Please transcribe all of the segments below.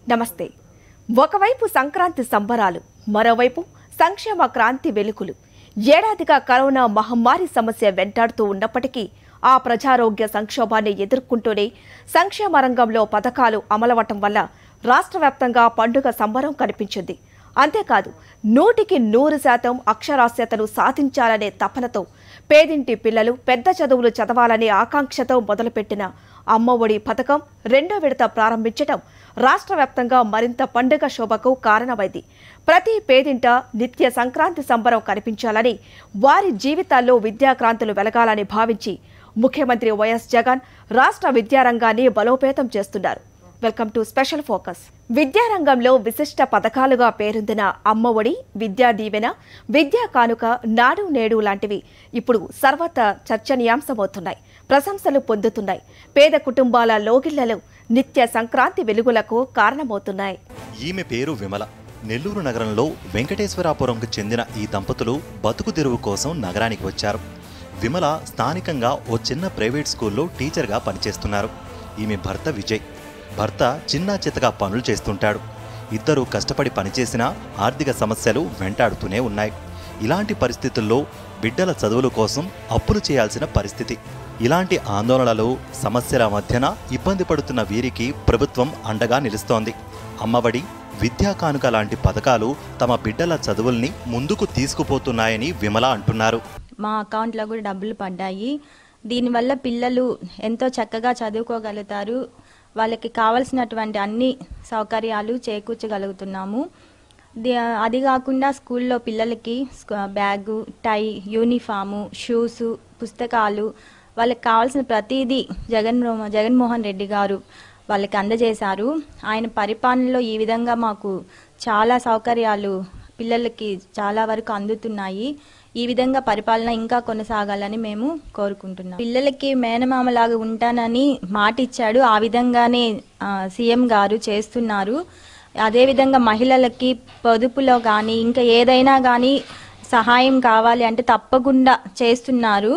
నమస్తే ఒకవైపు సంక్రాంతి సంబరాలు మరోవైపు సంక్షేమ క్రాంతి వెలుగులు ఏడాదిగా కరోనా మహమ్మారి సమస్య వెంటాడుతూ ఉన్నప్పటికీ ఆ ప్రజారోగ్య సంక్షోభాన్ని ఎదుర్కొంటూనే సంక్షేమ రంగంలో పథకాలు అమలవటం వల్ల రాష్ట్ర వ్యాప్తంగా పండుగ సంబరం కనిపించింది అంతేకాదు నూటికి నూరు శాతం అక్షరాస్యతను సాధించాలనే తపనతో పేదింటి పిల్లలు పెద్ద చదువులు చదవాలనే ఆకాంక్షతో మొదలుపెట్టిన అమ్మఒడి పథకం రెండో విడత ప్రారంభించడం రాష్ట్ర వ్యాప్తంగా మరింత పండుగ శోభకు కారణమైంది ప్రతి పేదింట నిత్య సంక్రాంతి సంబరం కనిపించాలని వారి జీవితాల్లో విద్యాక్రాంతులు వెలగాలని భావించి ముఖ్యమంత్రి వైఎస్ జగన్ రాష్ట్ర విద్యారంగాన్ని బలోపేతం చేస్తున్నారు వెల్కమ్ టు స్పెషల్ ఫోకస్ విద్యారంగంలో విశిష్ట పథకాలుగా పేరొందిన అమ్మఒడి విద్యా దీవెన విద్యా కానుక నాడు నేడు లాంటివి ఇప్పుడు సర్వత చర్చనీయాంశమవుతున్నాయి ప్రశంసలు పొందుతున్నాయి పేద కుటుంబాల లోగిళ్లలో నిత్య సంక్రాంతి వెలుగులకు కారణమవుతున్నాయి ఈమె పేరు విమల నెల్లూరు నగరంలో వెంకటేశ్వరాపురంకు చెందిన ఈ దంపతులు బతుకు తెరువు కోసం నగరానికి వచ్చారు విమల స్థానికంగా ఓ చిన్న ప్రైవేట్ స్కూల్లో టీచర్గా పనిచేస్తున్నారు ఈమె భర్త విజయ్ భర్త చిన్న చితగా పనులు చేస్తుంటాడు ఇద్దరు కష్టపడి పనిచేసినా ఆర్థిక సమస్యలు వెంటాడుతూనే ఉన్నాయి ఇలాంటి పరిస్థితుల్లో బిడ్డల చదువుల కోసం అప్పులు చేయాల్సిన పరిస్థితి ఇలాంటి ఆందోళనలు సమస్యల మధ్యన ఇబ్బంది పడుతున్న వీరికి ప్రభుత్వం అండగా నిలుస్తోంది అమ్మఒడి విద్యా కానుక లాంటి పథకాలు తమ బిడ్డల చదువుల్ని ముందుకు తీసుకుపోతున్నాయని విమల అంటున్నారు మా అకౌంట్లో కూడా డబ్బులు పడ్డాయి దీనివల్ల పిల్లలు ఎంతో చక్కగా చదువుకోగలుగుతారు వాళ్ళకి కావలసినటువంటి అన్ని సౌకర్యాలు చేకూర్చగలుగుతున్నాము ది- అది కాకుండా స్కూల్లో పిల్లలకి స్క- బ్యాగు టై యూనిఫాము షూసు పుస్తకాలు వాళ్ళకి కావాల్సిన ప్రతిదీ జగన్ జగన్మోహన్ రెడ్డి గారు వాళ్ళకి అందజేశారు ఆయన పరిపాలనలో ఈ విధంగా మాకు చాలా సౌకర్యాలు పిల్లలకి చాలా వరకు అందుతున్నాయి ఈ విధంగా పరిపాలన ఇంకా కొనసాగాలని మేము కోరుకుంటున్నాం పిల్లలకి మేనమామలాగా ఉంటానని మాట ఇచ్చాడు ఆ విధంగానే ఆ, సీఎం గారు చేస్తున్నారు అదేవిధంగా మహిళలకి పొదుపులో కానీ ఇంకా ఏదైనా కానీ సహాయం కావాలి అంటే తప్పకుండా చేస్తున్నారు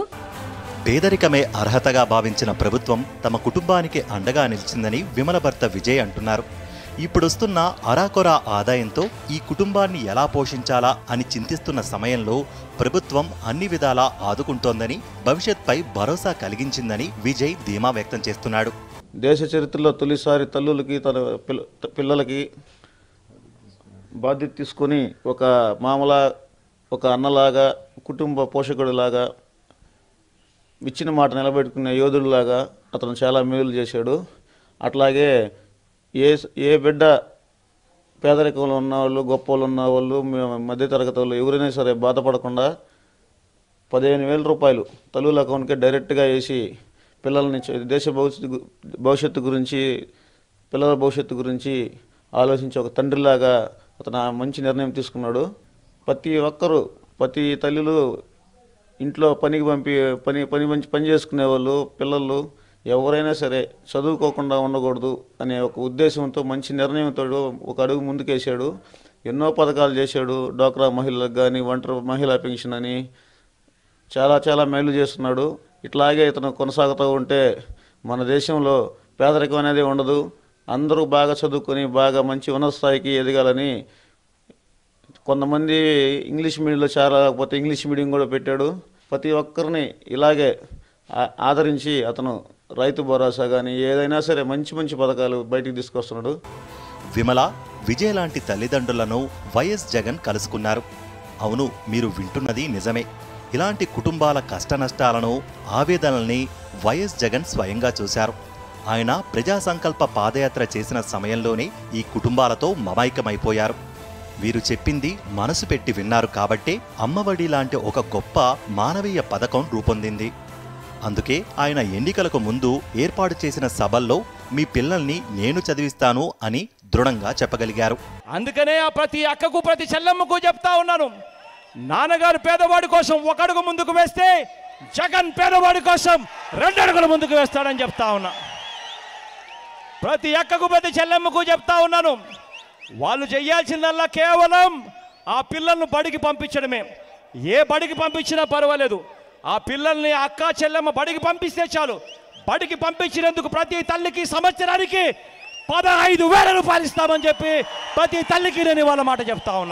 పేదరికమే అర్హతగా భావించిన ప్రభుత్వం తమ కుటుంబానికి అండగా నిలిచిందని విమల భర్త విజయ్ అంటున్నారు ఇప్పుడొస్తున్న అరాకొరా ఆదాయంతో ఈ కుటుంబాన్ని ఎలా పోషించాలా అని చింతిస్తున్న సమయంలో ప్రభుత్వం అన్ని విధాలా ఆదుకుంటోందని భవిష్యత్పై భరోసా కలిగించిందని విజయ్ ధీమా వ్యక్తం చేస్తున్నాడు దేశ చరిత్రలో తొలిసారి తల్లులకి తన పిల్ల పిల్లలకి బాధ్యత తీసుకొని ఒక మామల ఒక అన్నలాగా కుటుంబ పోషకుడిలాగా ఇచ్చిన మాట నిలబెట్టుకునే యోధుడిలాగా అతను చాలా మేలు చేశాడు అట్లాగే ఏ ఏ బిడ్డ పేదరికంలో ఉన్న వాళ్ళు గొప్ప వాళ్ళు ఉన్న వాళ్ళు మ- మధ్యతరగతి వాళ్ళు ఎవరైనా సరే బాధపడకుండా పదిహేను వేల రూపాయలు తల్లుల అకౌంట్కి డైరెక్ట్గా వేసి పిల్లల్ని చ- దేశ భవిష్యత్తు గు- భవిష్యత్తు గురించి పిల్లల భవిష్యత్తు గురించి ఆలోచించి ఒక తండ్రిలాగా అతను ఆ మంచి నిర్ణయం తీసుకున్నాడు ప్రతి ఒక్కరూ ప్రతి తల్లులు ఇంట్లో పనికి పంపి పని పని మంచి పని చేసుకునే వాళ్ళు పిల్లలు ఎవరైనా సరే చదువుకోకుండా ఉండకూడదు అనే ఒక ఉద్దేశంతో మంచి నిర్ణయంతో ఒక అడుగు ముందుకేసాడు ఎన్నో పథకాలు చేశాడు డోక్రా మహిళలకు కానీ ఒంటరి మహిళా పెన్షన్ అని చాలా చాలా మేలు చేస్తున్నాడు ఇట్లాగే ఇతను కొనసాగుతూ ఉంటే మన దేశంలో పేదరికం అనేది ఉండదు అందరూ బాగా చదువుకొని బాగా మంచి ఉన్నత స్థాయికి ఎదగాలని కొంతమంది ఇంగ్లీష్ మీడియంలో చాలా లేకపోతే ఇంగ్లీష్ మీడియం కూడా పెట్టాడు ప్రతి ఒక్కరిని ఇలాగే ఆ- ఆదరించి అతను రైతు భరోసా కానీ ఏదైనా సరే మంచి మంచి పథకాలు బయటికి తీసుకొస్తున్నాడు విమల విజయ్ లాంటి తల్లిదండ్రులను వైఎస్ జగన్ కలుసుకున్నారు అవును మీరు వింటున్నది నిజమే ఇలాంటి కుటుంబాల కష్టనష్టాలను ఆవేదనల్ని వైఎస్ జగన్ స్వయంగా చూశారు ఆయన ప్రజా సంకల్ప పాదయాత్ర చేసిన సమయంలోనే ఈ కుటుంబాలతో మమైకమైపోయారు వీరు చెప్పింది మనసు పెట్టి విన్నారు కాబట్టే అమ్మఒడి లాంటి ఒక గొప్ప మానవీయ పథకం రూపొందింది అందుకే ఆయన ఎన్నికలకు ముందు ఏర్పాటు చేసిన సభల్లో మీ పిల్లల్ని నేను చదివిస్తాను అని దృఢంగా చెప్పగలిగారు అందుకనే ఆ ప్రతి అక్కకు ప్రతి చెల్లమ్మకు చెప్తా ఉన్నాను నాన్నగారు పేదవాడి కోసం ఒక అడుగు ముందుకు వేస్తే జగన్ పేదవాడి కోసం రెండు అడుగులు ముందుకు వేస్తాడని చెప్తా ఉన్నా ప్రతి అక్కకు ప్రతి చెల్లెమ్మకు చెప్తా ఉన్నాను వాళ్ళు చేయాల్సిందల్లా కేవలం ఆ పిల్లలను బడికి పంపించడమే ఏ బడికి పంపించినా పర్వాలేదు ఆ పిల్లల్ని అక్క చెల్లెమ్మ బడికి పంపిస్తే చాలు బడికి పంపించినందుకు ప్రతి తల్లికి సంవత్సరానికి పదహైదు వేల రూపాయలు ఇస్తామని చెప్పి ప్రతి తల్లికి నేను వాళ్ళ మాట చెప్తా ఉన్నా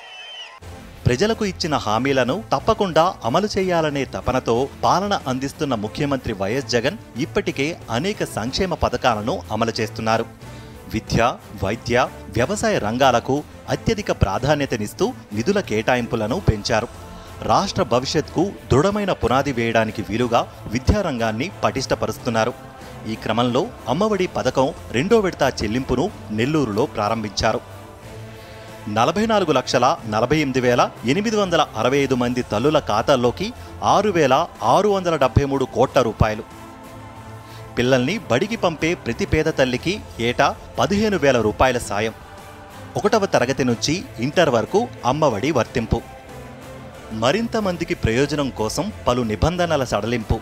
ప్రజలకు ఇచ్చిన హామీలను తప్పకుండా అమలు చేయాలనే తపనతో పాలన అందిస్తున్న ముఖ్యమంత్రి వైఎస్ జగన్ ఇప్పటికే అనేక సంక్షేమ పథకాలను అమలు చేస్తున్నారు విద్య వైద్య వ్యవసాయ రంగాలకు అత్యధిక ప్రాధాన్యతనిస్తూ నిధుల కేటాయింపులను పెంచారు రాష్ట్ర భవిష్యత్కు దృఢమైన పునాది వేయడానికి వీలుగా విద్యారంగాన్ని పటిష్టపరుస్తున్నారు ఈ క్రమంలో అమ్మఒడి పథకం రెండో విడత చెల్లింపును నెల్లూరులో ప్రారంభించారు నలభై నాలుగు లక్షల నలభై ఎనిమిది వేల ఎనిమిది వందల అరవై ఐదు మంది తల్లుల ఖాతాల్లోకి ఆరు వేల ఆరు వందల డెబ్బై మూడు కోట్ల రూపాయలు పిల్లల్ని బడికి పంపే ప్రతి పేద తల్లికి ఏటా పదిహేను వేల రూపాయల సాయం ఒకటవ తరగతి నుంచి ఇంటర్ వరకు అమ్మఒడి వర్తింపు మరింత మందికి ప్రయోజనం కోసం పలు నిబంధనల సడలింపు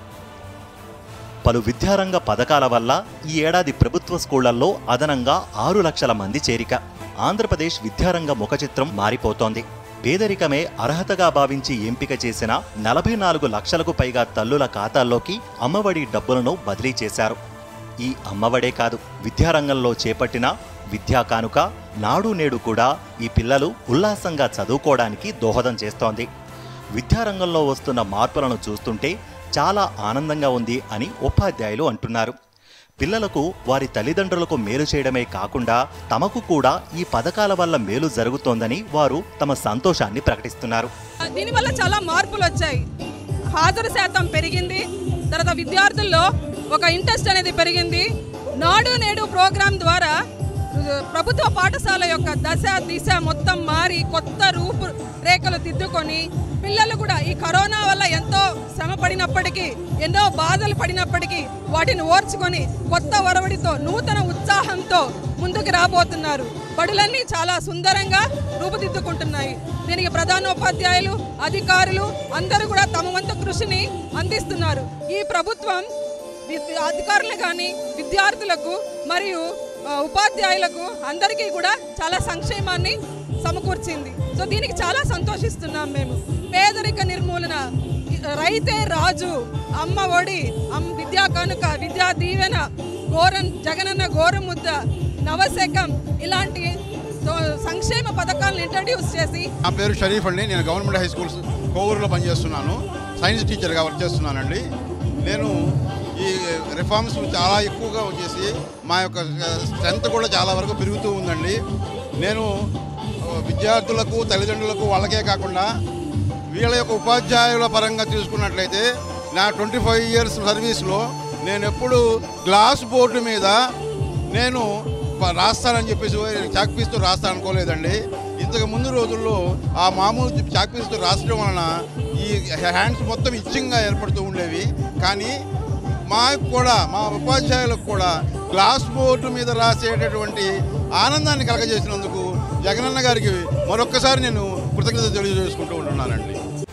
పలు విద్యారంగ పథకాల వల్ల ఈ ఏడాది ప్రభుత్వ స్కూళ్లలో అదనంగా ఆరు లక్షల మంది చేరిక ఆంధ్రప్రదేశ్ విద్యారంగ ముఖచిత్రం మారిపోతోంది పేదరికమే అర్హతగా భావించి ఎంపిక చేసిన నలభై నాలుగు లక్షలకు పైగా తల్లుల ఖాతాల్లోకి అమ్మఒడి డబ్బులను బదిలీ చేశారు ఈ అమ్మఒడే కాదు విద్యారంగంలో చేపట్టిన విద్యా కానుక నాడు నేడు కూడా ఈ పిల్లలు ఉల్లాసంగా చదువుకోవడానికి దోహదం చేస్తోంది విద్యారంగంలో వస్తున్న మార్పులను చూస్తుంటే చాలా ఆనందంగా ఉంది అని ఉపాధ్యాయులు అంటున్నారు పిల్లలకు వారి తల్లిదండ్రులకు మేలు చేయడమే కాకుండా తమకు కూడా ఈ పథకాల వల్ల మేలు జరుగుతోందని వారు తమ సంతోషాన్ని ప్రకటిస్తున్నారు దీనివల్ల చాలా మార్పులు వచ్చాయి హాజరు శాతం పెరిగింది తర్వాత విద్యార్థుల్లో ఒక ఇంట్రెస్ట్ అనేది పెరిగింది నాడు నేడు ప్రోగ్రాం ద్వారా ప్రభుత్వ పాఠశాల యొక్క దశ దిశ మొత్తం మారి కొత్త రూపు రేఖలు దిద్దుకొని పిల్లలు కూడా ఈ కరోనా వల్ల ఎంతో శ్రమ పడినప్పటికీ ఎన్నో బాధలు పడినప్పటికీ వాటిని ఓర్చుకొని కొత్త ఒరవడితో నూతన ఉత్సాహంతో ముందుకు రాబోతున్నారు బడులన్నీ చాలా సుందరంగా రూపుదిద్దుకుంటున్నాయి దీనికి ప్రధానోపాధ్యాయులు అధికారులు అందరూ కూడా తమ వంతు కృషిని అందిస్తున్నారు ఈ ప్రభుత్వం విద్య- అధికారులు కానీ విద్యార్థులకు మరియు ఆ, ఉపాధ్యాయులకు అందరికీ కూడా చాలా సంక్షేమాన్ని సమకూర్చింది సో దీనికి చాలా సంతోషిస్తున్నాం మేము పేదరిక నిర్మూలన ఇ- రైతే రాజు అమ్మ ఒడి అమ్ విద్యా కానుక విద్యా దీవెన గోరం జగనన్న గోరుముద్ద నవశకం ఇలాంటి తో- సంక్షేమ పథకాలను ఇంట్రడ్యూస్ చేసి నా పేరు షరీఫ్ అండి నేను గవర్నమెంట్ హై స్కూల్స్ కోవూరులో పనిచేస్తున్నాను సైన్స్ టీచర్గా వర్క్ చేస్తున్నానండి నేను ఈ రిఫార్మ్స్ చాలా ఎక్కువగా వచ్చేసి మా యొక్క స్ట్రెంత్ కూడా చాలా వరకు పెరుగుతూ ఉందండి నేను ఆ, విద్యార్థులకు తల్లిదండ్రులకు వాళ్ళకే కాకుండా వీళ్ళ యొక్క ఉపాధ్యాయుల పరంగా చూసుకున్నట్లయితే నా ట్వంటీ ఫైవ్ ఇయర్స్ సర్వీస్లో నేను ఎప్పుడు గ్లాస్ బోర్డు మీద నేను ప- రాస్తానని చెప్పేసి చాక్ పీస్తో రాస్తాను అనుకోలేదండి ఇంతకు ముందు రోజుల్లో ఆ మామూలు చాక్ పీస్తో రాసడం వలన ఈ హ్యాండ్స్ మొత్తం ఇచ్చింగ్గా ఏర్పడుతూ ఉండేవి కానీ మాకు కూడా మా ఉపాధ్యాయులకు కూడా గ్లాస్ బోర్డు మీద రాసేటటువంటి ఆనందాన్ని కలగజేసినందుకు జగనన్న గారికి మరొక్కసారి నేను కృతజ్ఞత తెలియజేసుకుంటూ ఉంటున్నానండి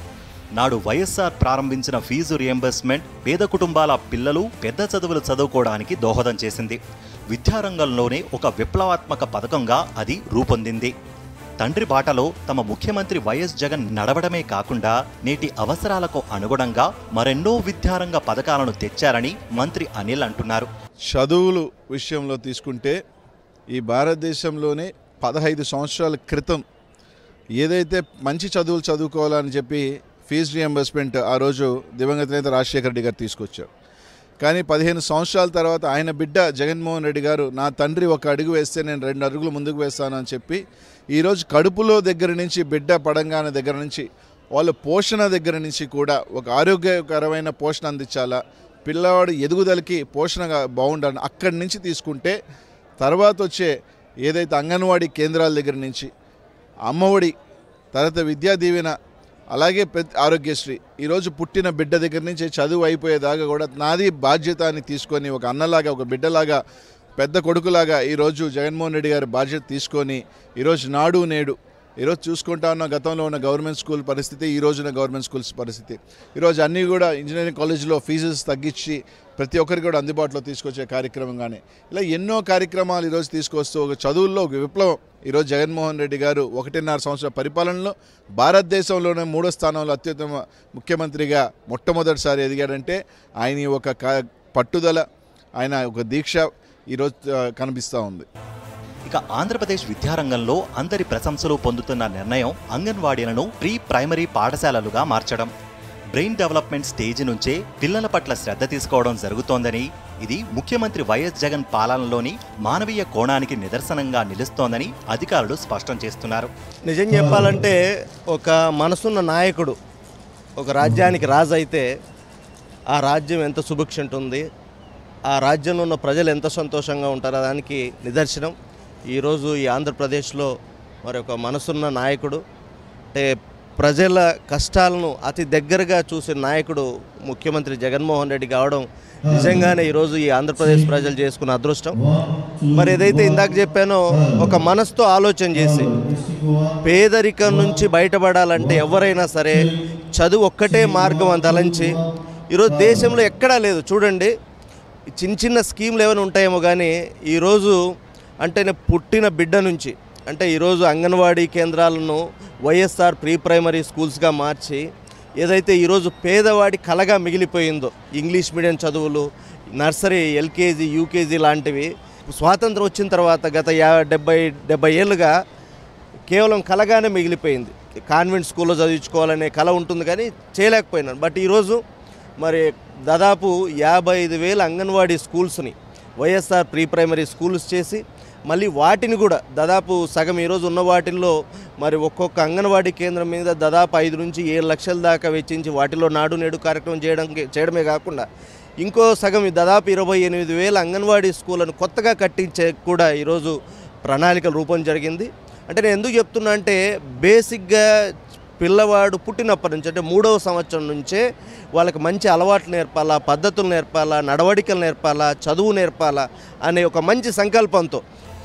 నాడు వైఎస్ఆర్ ప్రారంభించిన ఫీజు రియంబర్స్మెంట్ పేద కుటుంబాల పిల్లలు పెద్ద చదువులు చదువుకోవడానికి దోహదం చేసింది విద్యారంగంలోనే ఒక విప్లవాత్మక పథకంగా అది రూపొందింది తండ్రి బాటలో తమ ముఖ్యమంత్రి వైఎస్ జగన్ నడవడమే కాకుండా నేటి అవసరాలకు అనుగుణంగా మరెన్నో విద్యారంగ పథకాలను తెచ్చారని మంత్రి అనిల్ అంటున్నారు చదువులు విషయంలో తీసుకుంటే ఈ భారతదేశంలోనే పదహైదు సంవత్సరాల క్రితం ఏదైతే మంచి చదువులు చదువుకోవాలని చెప్పి ఫీజు రియంబర్స్మెంట్ ఆ రోజు దివంగత నేత రాజశేఖర రెడ్డి గారు తీసుకొచ్చారు కానీ పదిహేను సంవత్సరాల తర్వాత ఆయన బిడ్డ జగన్మోహన్ రెడ్డి గారు నా తండ్రి ఒక అడుగు వేస్తే నేను రెండు అడుగులు ముందుకు వేస్తాను అని చెప్పి ఈరోజు కడుపులో దగ్గర నుంచి బిడ్డ పడంగాన దగ్గర నుంచి వాళ్ళ పోషణ దగ్గర నుంచి కూడా ఒక ఆరోగ్యకరమైన పోషణ అందించాలా పిల్లవాడు ఎదుగుదలకి పోషణగా బాగుండాలని అక్కడి నుంచి తీసుకుంటే తర్వాత వచ్చే ఏదైతే అంగన్వాడీ కేంద్రాల దగ్గర నుంచి అమ్మఒడి తర్వాత విద్యా దీవెన అలాగే పెద్ద ఆరోగ్యశ్రీ ఈరోజు పుట్టిన బిడ్డ దగ్గర నుంచి చదువు అయిపోయేదాకా కూడా నాది బాధ్యత అని తీసుకొని ఒక అన్నలాగా ఒక బిడ్డలాగా పెద్ద కొడుకులాగా ఈరోజు జగన్మోహన్ రెడ్డి గారి బాధ్యత తీసుకొని ఈరోజు నాడు నేడు ఈరోజు చూసుకుంటా ఉన్న గతంలో ఉన్న గవర్నమెంట్ స్కూల్ పరిస్థితి ఈ రోజున గవర్నమెంట్ స్కూల్స్ పరిస్థితి ఈరోజు అన్నీ కూడా ఇంజనీరింగ్ కాలేజీలో ఫీజెస్ తగ్గించి ప్రతి ఒక్కరికి కూడా అందుబాటులో తీసుకొచ్చే కార్యక్రమం కానీ ఇలా ఎన్నో కార్యక్రమాలు ఈరోజు తీసుకొస్తూ ఒక చదువుల్లో ఒక విప్లవం ఈరోజు జగన్మోహన్ రెడ్డి గారు ఒకటిన్నర సంవత్సరాల పరిపాలనలో భారతదేశంలోనే మూడో స్థానంలో అత్యుత్తమ ముఖ్యమంత్రిగా మొట్టమొదటిసారి ఎదిగాడంటే ఆయన ఈ ఒక కా- పట్టుదల ఆయన ఒక దీక్ష ఈరోజు ఆ, కనిపిస్తూ ఉంది ఇక ఆంధ్రప్రదేశ్ విద్యారంగంలో అందరి ప్రశంసలు పొందుతున్న నిర్ణయం అంగన్వాడీలను ప్రీ ప్రైమరీ పాఠశాలలుగా మార్చడం బ్రెయిన్ డెవలప్మెంట్ స్టేజ్ నుంచే పిల్లల పట్ల శ్రద్ధ తీసుకోవడం జరుగుతోందని ఇది ముఖ్యమంత్రి వైఎస్ జగన్ పాలనలోని మానవీయ కోణానికి నిదర్శనంగా నిలుస్తోందని అధికారులు స్పష్టం చేస్తున్నారు నిజం చెప్పాలంటే ఒక మనసున్న నాయకుడు ఒక రాజ్యానికి రాజు అయితే ఆ రాజ్యం ఎంత సుభిక్ష ఉంటుంది ఆ రాజ్యంలో ఉన్న ప్రజలు ఎంత సంతోషంగా ఉంటారో దానికి నిదర్శనం ఈరోజు ఈ ఆంధ్రప్రదేశ్లో మరి ఒక మనసున్న నాయకుడు అంటే ప్రజల కష్టాలను అతి దగ్గరగా చూసే నాయకుడు ముఖ్యమంత్రి జగన్మోహన్ రెడ్డి కావడం నిజంగానే ఈరోజు ఈ ఆంధ్రప్రదేశ్ ప్రజలు చేసుకున్న అదృష్టం మరి ఏదైతే ఇందాక చెప్పానో ఒక మనసుతో ఆలోచన చేసి పేదరికం నుంచి బయటపడాలంటే ఎవరైనా సరే చదువు ఒక్కటే మార్గం అని తలంచి ఈరోజు దేశంలో ఎక్కడా లేదు చూడండి చిన్న చిన్న స్కీమ్లు ఏమైనా ఉంటాయేమో కానీ ఈరోజు అంటే నేను పుట్టిన బిడ్డ నుంచి అంటే ఈరోజు అంగన్వాడీ కేంద్రాలను వైఎస్ఆర్ ప్రీ ప్రైమరీ స్కూల్స్గా మార్చి ఏదైతే ఈరోజు పేదవాడి కలగా మిగిలిపోయిందో ఇంగ్లీష్ మీడియం చదువులు నర్సరీ ఎల్కేజీ యూకేజీ లాంటివి స్వాతంత్రం వచ్చిన తర్వాత గత యా డెబ్బై డెబ్బై ఏళ్ళుగా కేవలం కలగానే మిగిలిపోయింది కాన్వెంట్ స్కూల్లో చదివించుకోవాలనే కళ ఉంటుంది కానీ చేయలేకపోయినాను బట్ ఈరోజు మరి దాదాపు యాభై ఐదు వేల అంగన్వాడీ స్కూల్స్ని వైఎస్ఆర్ ప్రీ ప్రైమరీ స్కూల్స్ చేసి మళ్ళీ వాటిని కూడా దాదాపు సగం ఈరోజు ఉన్న వాటిల్లో మరి ఒక్కొక్క అంగన్వాడీ కేంద్రం మీద దాదాపు ఐదు నుంచి ఏడు లక్షల దాకా వెచ్చించి వాటిలో నాడు నేడు కార్యక్రమం చేయడం చేయడమే కాకుండా ఇంకో సగం దాదాపు ఇరవై ఎనిమిది వేల అంగన్వాడీ స్కూళ్ళను కొత్తగా కట్టించే కూడా ఈరోజు ప్రణాళికల రూపం జరిగింది అంటే నేను ఎందుకు చెప్తున్నా అంటే బేసిక్గా పిల్లవాడు పుట్టినప్పటి నుంచి అంటే మూడవ సంవత్సరం నుంచే వాళ్ళకి మంచి అలవాట్లు నేర్పాలా పద్ధతులు నేర్పాలా నడవడికలు నేర్పాలా చదువు నేర్పాలా అనే ఒక మంచి సంకల్పంతో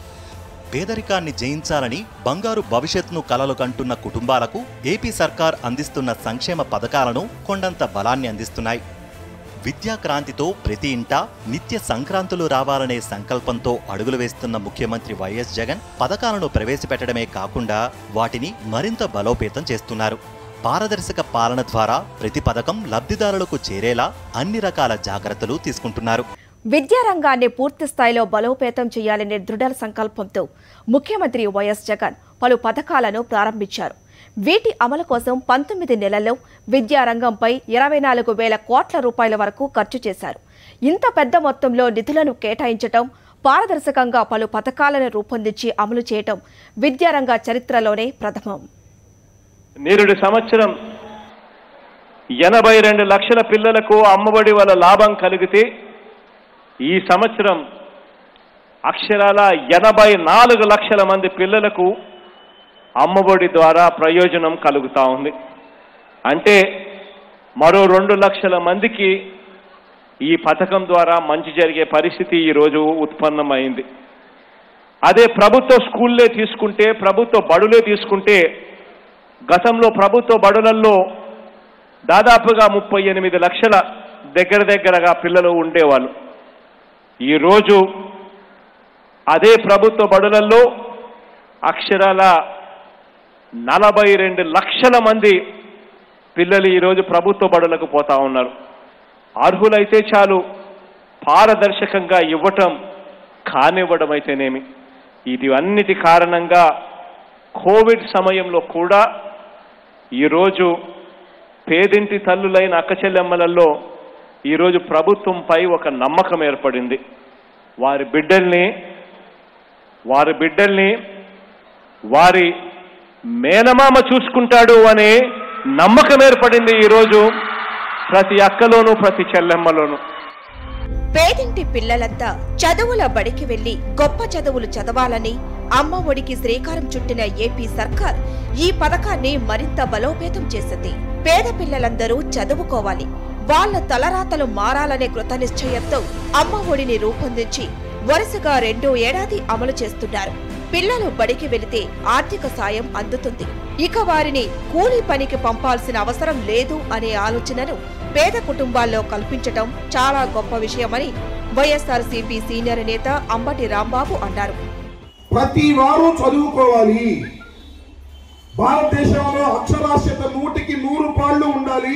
పేదరికాన్ని జయించాలని బంగారు భవిష్యత్తును కలలు కంటున్న కుటుంబాలకు ఏపీ సర్కార్ అందిస్తున్న సంక్షేమ పథకాలను కొండంత బలాన్ని అందిస్తున్నాయి విద్యా క్రాంతితో ప్రతి ఇంటా నిత్య సంక్రాంతులు రావాలనే సంకల్పంతో అడుగులు వేస్తున్న ముఖ్యమంత్రి వైఎస్ జగన్ పథకాలను ప్రవేశపెట్టడమే కాకుండా వాటిని మరింత బలోపేతం చేస్తున్నారు పారదర్శక పాలన ద్వారా ప్రతి పథకం లబ్ధిదారులకు చేరేలా అన్ని రకాల జాగ్రత్తలు తీసుకుంటున్నారు విద్యారంగాన్ని పూర్తి స్థాయిలో బలోపేతం చేయాలనే దృఢ సంకల్పంతో ముఖ్యమంత్రి వైఎస్ జగన్ పలు పథకాలను ప్రారంభించారు వీటి అమలు కోసం పంతొమ్మిది నెలల్లో విద్యారంగంపై ఇరవై నాలుగు వేల కోట్ల రూపాయల వరకు ఖర్చు చేశారు ఇంత పెద్ద మొత్తంలో నిధులను కేటాయించటం పారదర్శకంగా పలు పథకాలను రూపొందించి అమలు చేయటం విద్యారంగ చరిత్రలోనే ప్రథమం నేరుడు సంవత్సరం ఎనభై రెండు లక్షల పిల్లలకు అమ్మబడి వల్ల లాభం కలిగితే ఈ సంవత్సరం అక్షరాల ఎనభై నాలుగు లక్షల మంది పిల్లలకు అమ్మఒడి ద్వారా ప్రయోజనం కలుగుతా ఉంది అంటే మరో రెండు లక్షల మందికి ఈ పథకం ద్వారా మంచి జరిగే పరిస్థితి ఈరోజు ఉత్పన్నమైంది అదే ప్రభుత్వ స్కూల్లే తీసుకుంటే ప్రభుత్వ బడులే తీసుకుంటే గతంలో ప్రభుత్వ బడులల్లో దాదాపుగా ముప్పై ఎనిమిది లక్షల దగ్గర దగ్గరగా పిల్లలు ఉండేవాళ్ళు ఈరోజు అదే ప్రభుత్వ బడులల్లో అక్షరాల నలభై రెండు లక్షల మంది పిల్లలు ఈరోజు ప్రభుత్వ బడులకు పోతా ఉన్నారు అర్హులైతే చాలు పారదర్శకంగా ఇవ్వటం కానివ్వడం అయితేనేమి ఇది అన్నిటి కారణంగా కోవిడ్ సమయంలో కూడా ఈరోజు పేదింటి తల్లులైన అక్కచెల్లెమ్మలలో ఈరోజు ప్రభుత్వంపై ఒక నమ్మకం ఏర్పడింది వారి బిడ్డల్ని వారి బిడ్డల్ని వారి మేనమామ చూసుకుంటాడు అనే నమ్మకం ఏర్పడింది ఈరోజు ప్రతి అక్కలోనూ ప్రతి చెల్లెమ్మలోనూ పేదింటి పిల్లలంతా చదువుల బడికి వెళ్లి గొప్ప చదువులు చదవాలని అమ్మ ఒడికి శ్రీకారం చుట్టిన ఏపీ సర్కార్ ఈ పథకాన్ని మరింత బలోపేతం చేసింది పేద పిల్లలందరూ చదువుకోవాలి వాళ్ళ తలరాతలు మారాలనే కృతనిశ్చయంతో అమ్మ ఒడిని రూపొందించి వరుసగా రెండో ఏడాది అమలు చేస్తున్నారు పిల్లలు బడికి వెళితే ఆర్థిక సాయం అందుతుంది ఇక వారిని కూలీ పనికి పంపాల్సిన అవసరం లేదు అనే ఆలోచనను పేద కుటుంబాల్లో కల్పించటం చాలా గొప్ప విషయమని వైఎస్ఆర్సీపీ సీనియర్ నేత అంబటి రాంబాబు అన్నారు ప్రతి వారు చదువుకోవాలి భారతదేశంలో అక్షరాస్యత నూటికి నూరు పాళ్ళు ఉండాలి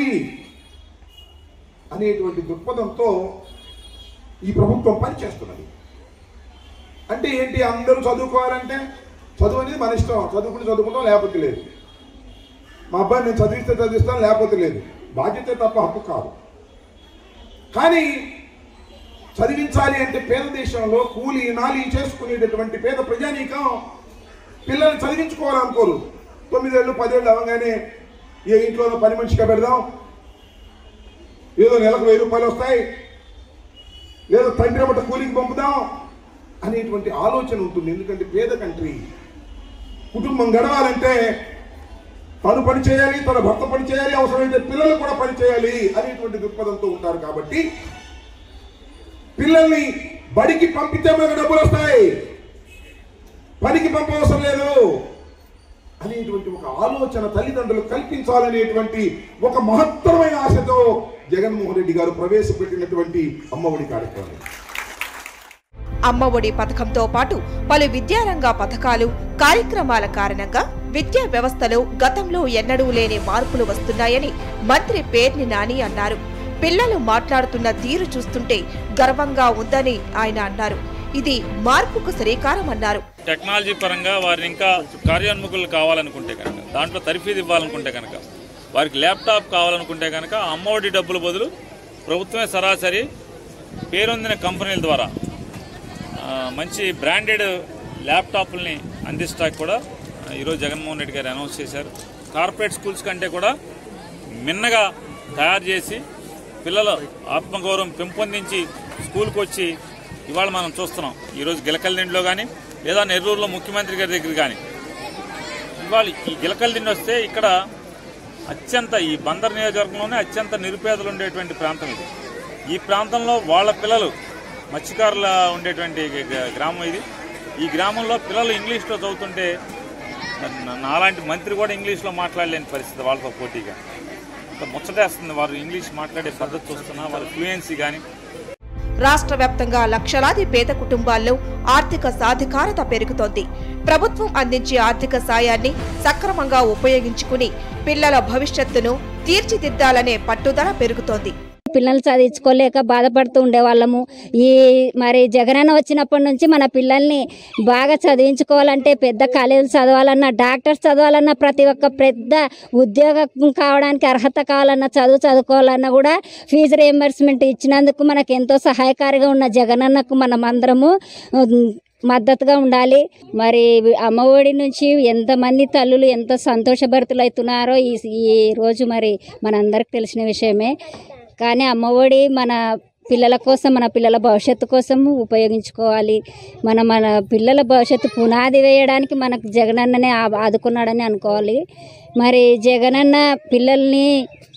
అనేటువంటి దృక్పథంతో ఈ ప్రభుత్వం పనిచేస్తున్నది అంటే ఏంటి అందరూ చదువుకోవాలంటే చదువు అనేది మన ఇష్టం చదువుకుని చదువుకుంటాం లేకపోతే లేదు మా అబ్బాయి నేను చదివిస్తే చదివిస్తాను లేకపోతే లేదు బాధ్యత తప్ప హక్కు కాదు కానీ చదివించాలి అంటే పేద దేశంలో కూలి నాలి చేసుకునేటటువంటి పేద ప్రజానీకం పిల్లల్ని చదివించుకోవాలనుకోరు తొమ్మిదేళ్ళు పదేళ్ళు అవగానే ఏ ఇంట్లోనో పని మనిషిగా పెడదాం ఏదో నెలకు వెయ్యి రూపాయలు వస్తాయి లేదా తండ్రి అమ్మట కూలికి పంపుదాం అనేటువంటి ఆలోచన ఉంటుంది ఎందుకంటే పేద కంట్రీ కుటుంబం గడవాలంటే తను పని చేయాలి తన భర్త పని చేయాలి అవసరమైతే పిల్లలు కూడా పని చేయాలి అనేటువంటి దృక్పథంతో ఉంటారు కాబట్టి పిల్లల్ని బడికి పంపితే మనకు డబ్బులు వస్తాయి పనికి పంపవసరం లేదు అనేటువంటి ఒక ఆలోచన తల్లిదండ్రులు కల్పించాలనేటువంటి ఒక మహత్తరమైన ఆశతో జగన్మోహన్ రెడ్డి గారు ప్రవేశపెట్టినటువంటి అమ్మఒడి కార్యక్రమం అమ్మఒడి పథకంతో పాటు పలు విద్యారంగ పథకాలు కార్యక్రమాల కారణంగా విద్యా వ్యవస్థలో గతంలో ఎన్నడూ లేని మార్పులు వస్తున్నాయని మంత్రి పేర్ని నాని అన్నారు పిల్లలు మాట్లాడుతున్న తీరు చూస్తుంటే గర్వంగా ఉందని ఆయన అన్నారు ఇది మార్పుకు శ్రీకారం అన్నారు టెక్నాలజీ పరంగా వారిని ఇంకా కార్యోన్ముఖులు కావాలనుకుంటే కనుక దాంట్లో తర్ఫీదు ఇవ్వాలనుకుంటే కనుక వారికి ల్యాప్టాప్ కావాలనుకుంటే కనుక అమ్మఒడి డబ్బుల బదులు ప్రభుత్వమే సరాసరి పేరొందిన కంపెనీల ద్వారా ఆ, మంచి బ్రాండెడ్ ల్యాప్టాప్లని అందిస్తాకి కూడా ఆ, ఈరోజు జగన్మోహన్ రెడ్డి గారు అనౌన్స్ చేశారు కార్పొరేట్ స్కూల్స్ కంటే కూడా మిన్నగా తయారు చేసి పిల్లల ఆత్మగౌరవం పెంపొందించి స్కూల్కి వచ్చి ఇవాళ మనం చూస్తున్నాం ఈరోజు గిలకల్దిండిలో కానీ లేదా నెల్లూరులో ముఖ్యమంత్రి గారి దగ్గర కానీ ఇవాళ ఈ గిలకల్దిండి వస్తే ఇక్కడ అత్యంత ఈ బందర్ నియోజకవర్గంలోనే అత్యంత నిరుపేదలు ఉండేటువంటి ప్రాంతం ఇది ఈ ప్రాంతంలో వాళ్ళ పిల్లలు మత్స్యకారుల ఉండేటువంటి గ- గ్రామం ఇది ఈ గ్రామంలో పిల్లలు ఇంగ్లీష్లో చదువుతుంటే నా- నాలాంటి మంత్రి కూడా ఇంగ్లీష్లో మాట్లాడలేని పరిస్థితి వాళ్ళతో పోటీగా అంత ముచ్చటేస్తుంది వారు ఇంగ్లీష్ మాట్లాడే పద్ధతి చూస్తున్నా వాళ్ళ ఫ్లూయెన్సీ కానీ రాష్ట్ర వ్యాప్తంగా లక్షలాది పేద కుటుంబాల్లో ఆర్థిక సాధికారత పెరుగుతోంది ప్రభుత్వం అందించే ఆర్థిక సాయాన్ని సక్రమంగా ఉపయోగించుకుని పిల్లల భవిష్యత్తును తీర్చిదిద్దాలనే పట్టుదల పెరుగుతోంది పిల్లల్ని చదివించుకోలేక బాధపడుతూ ఉండేవాళ్ళము ఈ మరి జగనన్న వచ్చినప్పటి నుంచి మన పిల్లల్ని బాగా చదివించుకోవాలంటే పెద్ద కాలేజీలు చదవాలన్నా డాక్టర్స్ చదవాలన్నా ప్రతి ఒక్క పెద్ద ఉద్యోగం కావడానికి అర్హత కావాలన్నా చదువు చదువుకోవాలన్నా కూడా ఫీజు రియంబర్స్మెంట్ ఇచ్చినందుకు మనకు ఎంతో సహాయకారిగా ఉన్న జగనన్నకు మనం అందరము ఉమ్, మద్దతుగా ఉండాలి మరి అమ్మఒడి నుంచి ఎంతమంది తల్లులు ఎంత సంతోషభరితులు అవుతున్నారో ఈ ఈ రోజు మరి మనందరికి తెలిసిన విషయమే కానీ అమ్మఒడి మన పిల్లల కోసం మన పిల్లల భవిష్యత్తు కోసం ఉపయోగించుకోవాలి మన మన పిల్లల భవిష్యత్తు పునాది వేయడానికి మనకు జగనన్ననే ఆ- ఆదుకున్నాడని అనుకోవాలి మరి జగనన్న పిల్లల్ని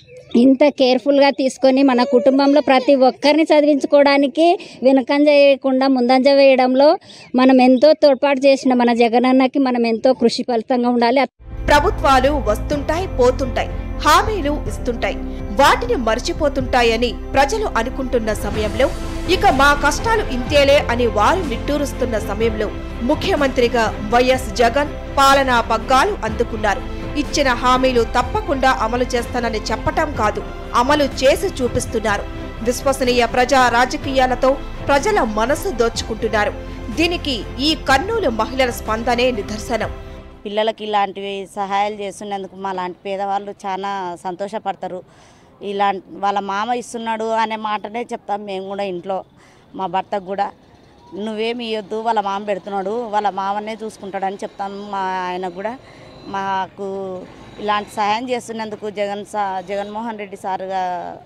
ఇంత కేర్ఫుల్గా తీసుకొని మన కుటుంబంలో ప్రతి ఒక్కరిని చదివించుకోవడానికి వెనకంజ వేయకుండా ముందంజ వేయడంలో మనం ఎంతో తోడ్పాటు చేసిన మన జగనన్నకి మనం ఎంతో కృషి ఫలితంగా ఉండాలి ప్రభుత్వాలు వస్తుంటాయి పోతుంటాయి హామీలు ఇస్తుంటాయి వాటిని మర్చిపోతుంటాయని ప్రజలు అనుకుంటున్న సమయంలో ఇక మా కష్టాలు ఇంతేలే అని వారు నిట్టూరుస్తున్న సమయంలో ముఖ్యమంత్రిగా వైఎస్ జగన్ పాలనా పగ్గాలు అందుకున్నారు ఇచ్చిన హామీలు తప్పకుండా అమలు చేస్తానని చెప్పటం కాదు అమలు చేసి చూపిస్తున్నారు విశ్వసనీయ ప్రజా రాజకీయాలతో ప్రజల మనసు దోచుకుంటున్నారు దీనికి ఈ కర్నూలు మహిళల స్పందనే నిదర్శనం పిల్లలకి ఇలాంటివి సహాయాలు చేస్తున్నందుకు మా లాంటి పేదవాళ్ళు చాలా సంతోషపడతారు ఇలాంటి వాళ్ళ మామ ఇస్తున్నాడు అనే మాటనే చెప్తాం మేము కూడా ఇంట్లో మా భర్తకు కూడా నువ్వేమి ఇవ్వద్దు వాళ్ళ మామ పెడుతున్నాడు వాళ్ళ మామనే చూసుకుంటాడని చెప్తాం మా ఆయనకు కూడా మాకు ఇలాంటి సహాయం చేస్తున్నందుకు జగన్ సా జగన్మోహన్ రెడ్డి సారుగా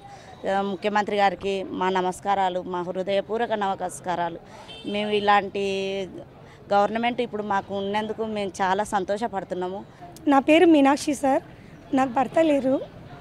ఆ, ముఖ్యమంత్రి గారికి మా నమస్కారాలు మా హృదయపూర్వక నమస్కారాలు మేము ఇలాంటి గవర్నమెంట్ ఇప్పుడు మాకు ఉన్నందుకు మేము చాలా సంతోషపడుతున్నాము నా పేరు మీనాక్షి సార్ నాకు భర్త లేరు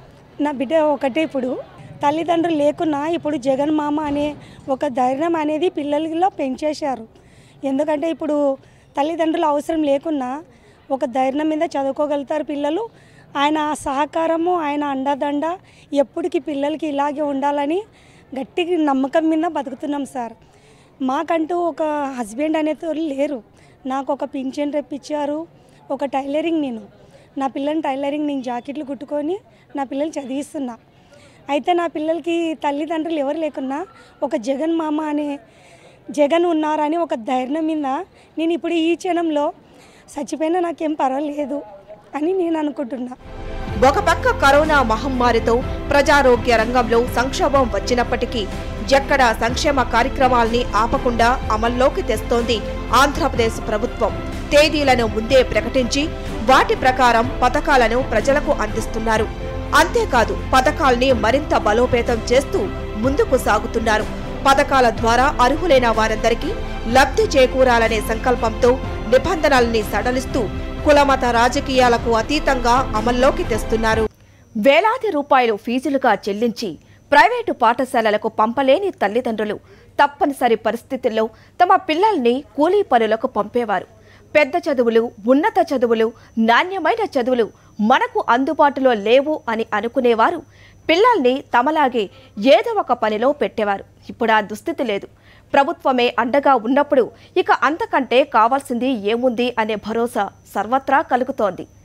నా బిడ్డ ఒకటే ఇప్పుడు తల్లిదండ్రులు లేకున్నా ఇప్పుడు జగన్ మామ అనే ఒక ధైర్యం అనేది పిల్లలలో పెంచేశారు ఎందుకంటే ఇప్పుడు తల్లిదండ్రుల అవసరం లేకున్నా ఒక ధైర్యం మీద చదువుకోగలుగుతారు పిల్లలు ఆయన సహకారము ఆయన అండదండ ఎప్పటికీ పిల్లలకి ఇలాగే ఉండాలని గట్టి నమ్మకం మీద బతుకుతున్నాం సార్ మాకంటూ ఒక హస్బెండ్ అనేది లేరు నాకు ఒక పింఛన్ రెప్పించారు ఒక టైలరింగ్ నేను నా పిల్లల్ని టైలరింగ్ నేను జాకెట్లు కుట్టుకొని నా పిల్లల్ని చదివిస్తున్నా అయితే నా పిల్లలకి తల్లిదండ్రులు ఎవరు లేకున్నా ఒక జగన్ మామ అనే జగన్ ఉన్నారని ఒక ధైర్యం మీద నేను ఇప్పుడు ఈ క్షణంలో చచ్చిపోయినా నాకేం పర్వాలేదు అని నేను అనుకుంటున్నా ఒక పక్క కరోనా మహమ్మారితో ప్రజారోగ్య రంగంలో సంక్షోభం వచ్చినప్పటికీ ఎక్కడా సంక్షేమ కార్యక్రమాల్ని ఆపకుండా అమల్లోకి తెస్తోంది ఆంధ్రప్రదేశ్ ప్రభుత్వం తేదీలను ముందే ప్రకటించి వాటి ప్రకారం పథకాలను ప్రజలకు అందిస్తున్నారు అంతేకాదు పథకాల్ని మరింత బలోపేతం చేస్తూ ముందుకు సాగుతున్నారు పథకాల ద్వారా అర్హులైన వారందరికీ లబ్ధి చేకూరాలనే సంకల్పంతో నిబంధనల్ని సడలిస్తూ కులమత రాజకీయాలకు అతీతంగా అమల్లోకి తెస్తున్నారు వేలాది రూపాయలు ఫీజులుగా చెల్లించి ప్రైవేటు పాఠశాలలకు పంపలేని తల్లిదండ్రులు తప్పనిసరి పరిస్థితుల్లో తమ పిల్లల్ని కూలీ పనులకు పంపేవారు పెద్ద చదువులు ఉన్నత చదువులు నాణ్యమైన చదువులు మనకు అందుబాటులో లేవు అని అనుకునేవారు పిల్లల్ని తమలాగే ఏదో ఒక పనిలో పెట్టేవారు ఇప్పుడు ఆ దుస్థితి లేదు ప్రభుత్వమే అండగా ఉన్నప్పుడు ఇక అంతకంటే కావాల్సింది ఏముంది అనే భరోసా సర్వత్రా కలుగుతోంది